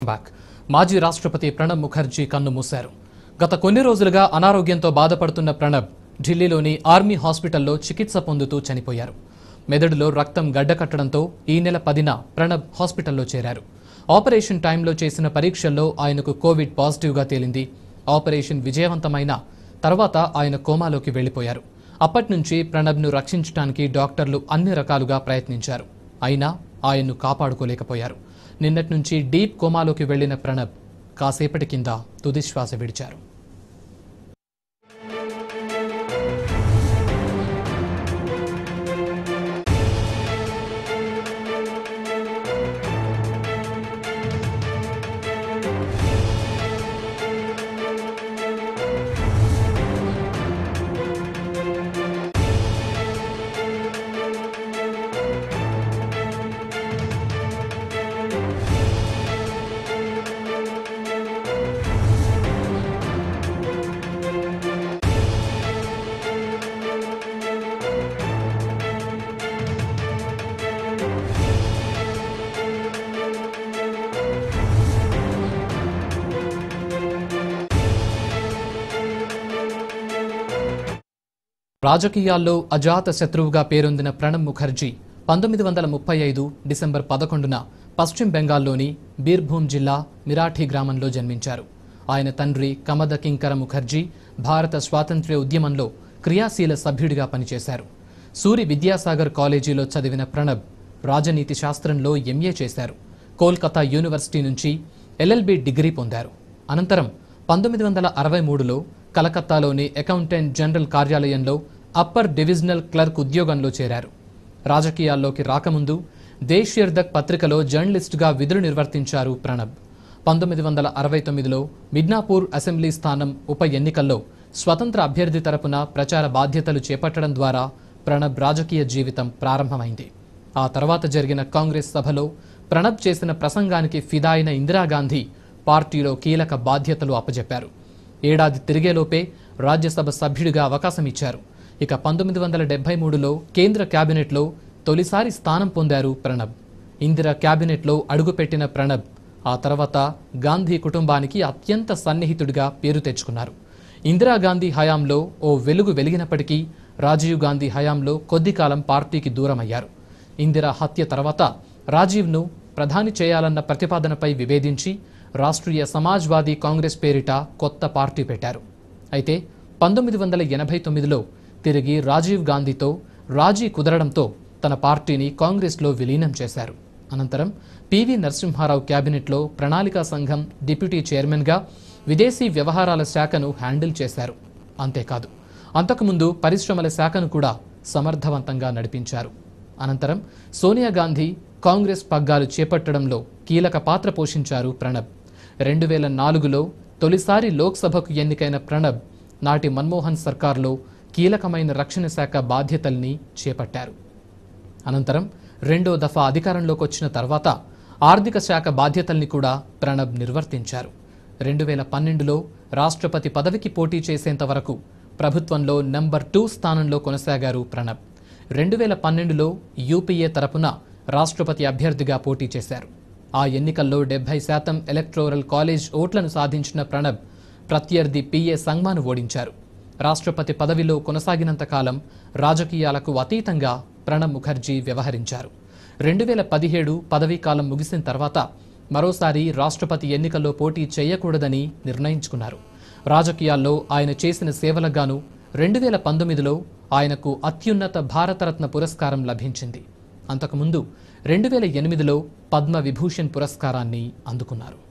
welcome back మాజీ రాష్ట్రపతి ప్రణబ్ ముఖర్జీ కన్ను మూశారు గత కొన్ని రోజులుగా అనారోగ్యంతో బాధపడుతున్న ప్రణబ్ ఢిల్లీలోని ఆర్మీ హాస్పిటల్లో చికిత్స పొందుతూ చనిపోయారు మెదడులో రక్తం గడ్డకట్టడంతో ఈ నెల పదిన ప్రణబ్ హాస్పిటల్లో చేరారు ఆపరేషన్ టైంలో చేసిన పరీక్షల్లో ఆయనకు కోవిడ్ పాజిటివ్గా తేలింది ఆపరేషన్ విజయవంతమైన తర్వాత ఆయన కోమాలోకి వెళ్లిపోయారు అప్పటి నుంచి ప్రణబ్ను రక్షించడానికి డాక్టర్లు అన్ని రకాలుగా ప్రయత్నించారు అయినా ఆయన్ను కాపాడుకోలేకపోయారు నిన్నటి నుంచి డీప్ కోమాలోకి వెళ్లిన ప్రణబ్ కాసేపటి కింద తుదిశ్వాస విడిచారు రాజకీయాల్లో అజాత శత్రువుగా పేరొందిన ప్రణబ్ ముఖర్జీ పంతొమ్మిది వందల ముప్పై ఐదు డిసెంబర్ పదకొండున పశ్చిమ బెంగాల్లోని బీర్భూమ్ జిల్లా మిరాఠీ గ్రామంలో జన్మించారు ఆయన తండ్రి కమద కింకర ముఖర్జీ భారత స్వాతంత్ర్య ఉద్యమంలో క్రియాశీల సభ్యుడిగా పనిచేశారు సూరి విద్యాసాగర్ కాలేజీలో చదివిన ప్రణబ్ రాజనీతి శాస్త్రంలో ఎంఏ చేశారు కోల్కతా యూనివర్సిటీ నుంచి ఎల్ఎల్బి డిగ్రీ పొందారు అనంతరం పంతొమ్మిది వందల అరవై మూడులో కలకత్తాలోని అకౌంటెంట్ జనరల్ కార్యాలయంలో అప్పర్ డివిజనల్ క్లర్క్ ఉద్యోగంలో చేరారు రాజకీయాల్లోకి రాకముందు దేశ్యర్దక్ పత్రికలో జర్నలిస్టుగా విధులు నిర్వర్తించారు ప్రణబ్ పంతొమ్మిది వందల అరవై తొమ్మిదిలో మిడ్నాపూర్ అసెంబ్లీ స్థానం ఉప ఎన్నికల్లో స్వతంత్ర అభ్యర్థి తరపున ప్రచార బాధ్యతలు చేపట్టడం ద్వారా ప్రణబ్ రాజకీయ జీవితం ప్రారంభమైంది ఆ తర్వాత జరిగిన కాంగ్రెస్ సభలో ప్రణబ్ చేసిన ప్రసంగానికి ఫిదా అయిన ఇందిరాగాంధీ పార్టీలో కీలక బాధ్యతలు అప్పజెప్పారు ఏడాది తిరిగేలోపే రాజ్యసభ సభ్యుడిగా అవకాశం ఇచ్చారు ఇక పంతొమ్మిది వందల డెబ్బై మూడులో కేంద్ర కేబినెట్లో తొలిసారి స్థానం పొందారు ప్రణబ్ ఇందిరా కేబినెట్లో అడుగుపెట్టిన ప్రణబ్ ఆ తర్వాత గాంధీ కుటుంబానికి అత్యంత సన్నిహితుడిగా పేరు తెచ్చుకున్నారు ఇందిరాగాంధీ హయాంలో ఓ వెలుగు వెలిగినప్పటికీ రాజీవ్ గాంధీ హయాంలో కొద్ది కాలం పార్టీకి దూరమయ్యారు ఇందిరా హత్య తర్వాత రాజీవ్ను ప్రధాని చేయాలన్న ప్రతిపాదనపై విభేదించి రాష్ట్రీయ సమాజ్వాదీ కాంగ్రెస్ పేరిట కొత్త పార్టీ పెట్టారు అయితే పంతొమ్మిది వందల ఎనభై తొమ్మిదిలో తిరిగి రాజీవ్ గాంధీతో రాజీ కుదరడంతో తన పార్టీని కాంగ్రెస్లో విలీనం చేశారు అనంతరం పివి నరసింహారావు క్యాబినెట్లో ప్రణాళికా సంఘం డిప్యూటీ చైర్మన్గా విదేశీ వ్యవహారాల శాఖను హ్యాండిల్ చేశారు అంతేకాదు అంతకుముందు పరిశ్రమల శాఖను కూడా సమర్థవంతంగా నడిపించారు అనంతరం సోనియా గాంధీ కాంగ్రెస్ పగ్గాలు చేపట్టడంలో కీలక పాత్ర పోషించారు ప్రణబ్ రెండు వేల నాలుగులో తొలిసారి లోక్సభకు ఎన్నికైన ప్రణబ్ నాటి మన్మోహన్ సర్కార్లో కీలకమైన రక్షణ శాఖ బాధ్యతల్ని చేపట్టారు అనంతరం రెండో దఫా అధికారంలోకి వచ్చిన తర్వాత ఆర్థిక శాఖ బాధ్యతల్ని కూడా ప్రణబ్ నిర్వర్తించారు రెండు వేల పన్నెండులో రాష్ట్రపతి పదవికి పోటీ చేసేంత వరకు ప్రభుత్వంలో నంబర్ టూ స్థానంలో కొనసాగారు ప్రణబ్ రెండు వేల పన్నెండులో యూపీఏ తరపున రాష్ట్రపతి అభ్యర్థిగా పోటీ చేశారు ఆ ఎన్నికల్లో డెబ్బై శాతం ఎలక్ట్రోరల్ కాలేజ్ ఓట్లను సాధించిన ప్రణబ్ ప్రత్యర్థి పిఏ సంగ్మాను ఓడించారు రాష్ట్రపతి పదవిలో కొనసాగినంత కాలం రాజకీయాలకు అతీతంగా ప్రణబ్ ముఖర్జీ వ్యవహరించారు రెండు వేల పదిహేడు పదవీ కాలం ముగిసిన తర్వాత మరోసారి రాష్ట్రపతి ఎన్నికల్లో పోటీ చేయకూడదని నిర్ణయించుకున్నారు రాజకీయాల్లో ఆయన చేసిన సేవలకు గాను రెండు వేల పంతొమ్మిదిలో ఆయనకు అత్యున్నత భారతరత్న పురస్కారం లభించింది అంతకుముందు రెండు వేల ఎనిమిదిలో పద్మ విభూషణ్ పురస్కారాన్ని అందుకున్నారు